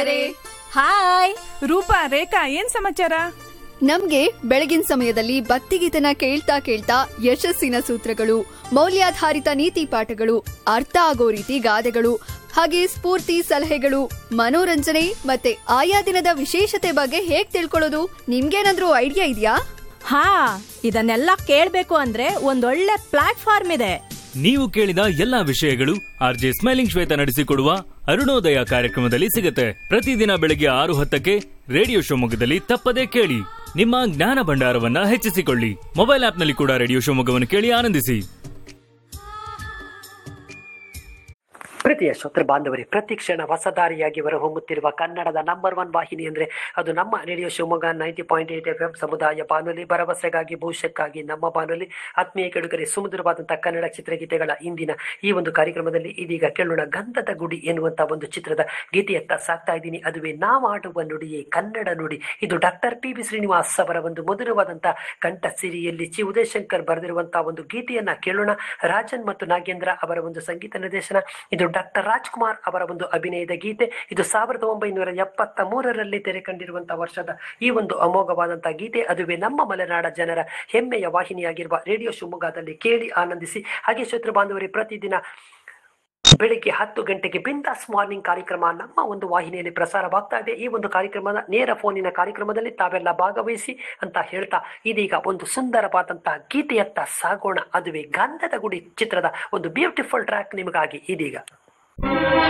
hi Roopa ರೇಖಾ ಏನ್ ಸಮಾಚಾರ ನಮ್ಗೆ ಬೆಳಗಿನ ಸಮಯದಲ್ಲಿ ಭಕ್ತಿಗೀತನ ಕೇಳ್ತಾ ಕೇಳ್ತಾ ಯಶಸ್ಸಿನ ಸೂತ್ರಗಳು ಮೌಲ್ಯಾಧಾರಿತ ನೀತಿ ಪಾಠಗಳು ಅರ್ಥ ಆಗೋ ರೀತಿ ಗಾದೆಗಳು ಹಾಗೆ ಸ್ಫೂರ್ತಿ ಸಲಹೆಗಳು ಮನೋರಂಜನೆ ಮತ್ತೆ ಆಯಾ ದಿನದ ವಿಶೇಷತೆ ಬಗ್ಗೆ ಹೇಗ್ ತಿಳ್ಕೊಳ್ಳೋದು ನಿಮ್ಗೇನಾದ್ರೂ ಐಡಿಯಾ ಇದೆಯಾ ಹಾ ಇದನ್ನೆಲ್ಲ ಕೇಳ್ಬೇಕು ಅಂದ್ರೆ ಒಂದೊಳ್ಳೆ ಪ್ಲಾಟ್ಫಾರ್ಮ್ ಇದೆ ನೀವು ಕೇಳಿದ ಎಲ್ಲಾ ವಿಷಯಗಳು ಆರ್ ಜೆ ಸ್ಮೈಲಿಂಗ್ ಶ್ವೇತ ನಡೆಸಿಕೊಡುವ ಅರುಣೋದಯ ಕಾರ್ಯಕ್ರಮದಲ್ಲಿ ಸಿಗುತ್ತೆ ಪ್ರತಿದಿನ ಬೆಳಗ್ಗೆ ಆರು ಹತ್ತಕ್ಕೆ ರೇಡಿಯೋ ಶಿವಮೊಗ್ಗದಲ್ಲಿ ತಪ್ಪದೇ ಕೇಳಿ ನಿಮ್ಮ ಜ್ಞಾನ ಭಂಡಾರವನ್ನ ಹೆಚ್ಚಿಸಿಕೊಳ್ಳಿ ಮೊಬೈಲ್ ಆಪ್ನಲ್ಲಿ ಕೂಡ ರೇಡಿಯೋ ಶಿವಮೊಗ್ಗವನ್ನು ಕೇಳಿ ಆನಂದಿಸಿ ಪ್ರೀತಿಯ ಶ್ರೋತೃ ಬಾಂಧವರೇ ಪ್ರತಿ ಕ್ಷಣ ಹೊಸದಾರಿಯಾಗಿ ಹೊರಹೊಮ್ಮುತ್ತಿರುವ ಕನ್ನಡದ ನಂಬರ್ ಒನ್ ವಾಹಿನಿ ಅಂದರೆ ಅದು ನಮ್ಮ radio Shivamogga ninety point eight F M ಸಮುದಾಯ ಬಾನುಲಿ ಭರವಸೆಗಾಗಿ ಭವಿಷ್ಯಕ್ಕಾಗಿ ನಮ್ಮ ಬಾನುಲಿ ಆತ್ಮೀಯ ಕೆಡುಗರೆ ಸುಮಧುರವಾದಂತಹ ಕನ್ನಡ ಚಿತ್ರಗೀತೆಗಳ ಇಂದಿನ ಈ ಒಂದು ಕಾರ್ಯಕ್ರಮದಲ್ಲಿ ಇದೀಗ ಕೇಳೋಣ ಗಂಧದ ಗುಡಿ ಎನ್ನುವಂತ ಒಂದು ಚಿತ್ರದ ಗೀತೆಯತ್ತ ಸಾಕ್ತಾ ಇದ್ದೀನಿ ಅದುವೇ ನಾವಾಡುವ ನುಡಿಯೇ ಕನ್ನಡ ನುಡಿ ಇದು ಡಾಕ್ಟರ್ ಪಿ ಬಿ ಶ್ರೀನಿವಾಸ್ ಅವರ ಒಂದು ಮಧುರವಾದಂತಹ ಕಂಠ ಸಿರಿಯಲ್ಲಿ ಚಿ ಉದಯಶಂಕರ್ ಬರೆದಿರುವಂತಹ ಒಂದು ಗೀತೆಯನ್ನ ಕೇಳೋಣ ರಾಜನ್ ಮತ್ತು ನಾಗೇಂದ್ರ ಅವರ ಒಂದು ಸಂಗೀತ ನಿರ್ದೇಶನ ಇದು ಡಾಕ್ಟರ್ ರಾಜ್ಕುಮಾರ್ ಅವರ ಒಂದು ಅಭಿನಯದ ಗೀತೆ ಇದು ಸಾವಿರದ ಒಂಬೈನೂರ ಎಪ್ಪತ್ತ ಮೂರರಲ್ಲಿ ತೆರೆ ಕಂಡಿರುವಂತಹ ವರ್ಷದ ಈ ಒಂದು ಅಮೋಘವಾದಂತಹ ಗೀತೆ ಅದುವೇ ನಮ್ಮ ಮಲೆನಾಡ ಜನರ ಹೆಮ್ಮೆಯ ವಾಹಿನಿಯಾಗಿರುವ ರೇಡಿಯೋ ಶಿವಮೊಗ್ಗದಲ್ಲಿ ಕೇಳಿ ಆನಂದಿಸಿ ಹಾಗೆ ಶ್ರೋತೃ ಬಾಂಧವರೇ ಪ್ರತಿದಿನ ಬೆಳಿಗ್ಗೆ ಹತ್ತು ಗಂಟೆಗೆ ಬಿಂದಾಸ್ ಮಾರ್ನಿಂಗ್ ಕಾರ್ಯಕ್ರಮ ನಮ್ಮ ಒಂದು ವಾಹಿನಿಯಲ್ಲಿ ಪ್ರಸಾರವಾಗ್ತಾ ಇದೆ ಈ ಒಂದು ಕಾರ್ಯಕ್ರಮದ ನೇರ ಫೋನಿನ ಕಾರ್ಯಕ್ರಮದಲ್ಲಿ ತಾವೆಲ್ಲ ಭಾಗವಹಿಸಿ ಅಂತ ಹೇಳ್ತಾ ಇದೀಗ ಒಂದು ಸುಂದರವಾದಂತಹ ಗೀತೆಯತ್ತ ಸಾಗೋಣ ಅದುವೇ ಗಂಧದ ಗುಡಿ ಚಿತ್ರದ ಒಂದು ಬ್ಯೂಟಿಫುಲ್ ಟ್ರ್ಯಾಕ್ ನಿಮಗಾಗಿ ಇದೀಗ